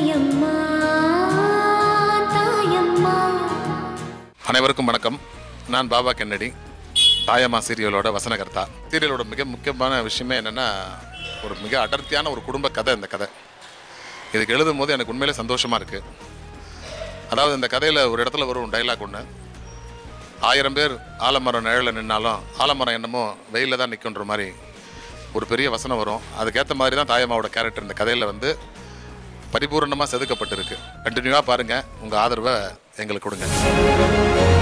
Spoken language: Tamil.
தாயம்மா தாயம்மா அனைவருக்கும் வணக்கம் நான் பாபா கென்னடி தாயம்மா சீரியலோட வசனகர்த்தா சீரியலோட மிக முக்கியமான விஷயமே என்னென்னா ஒரு மிக அடர்த்தியான ஒரு குடும்ப கதை இந்த கதை இதுக்கு எழுதும் போது எனக்கு உண்மையிலே சந்தோஷமாக இருக்குது அதாவது இந்த கதையில் ஒரு இடத்துல வரும் டைலாக் ஒன்று ஆயிரம் பேர் ஆலமரம் நிழலில் நின்னாலும் ஆலமரம் என்னமோ வெயிலில் தான் நிற்குன்ற மாதிரி ஒரு பெரிய வசனம் வரும் அதுக்கேற்ற மாதிரி தான் தாயம்மாவோட கேரக்டர் இந்த கதையில் வந்து பரிபூர்ணமாக செதுக்கப்பட்டிருக்கு கண்டினியூவாக பாருங்கள் உங்கள் ஆதரவை எங்களுக்கு கொடுங்க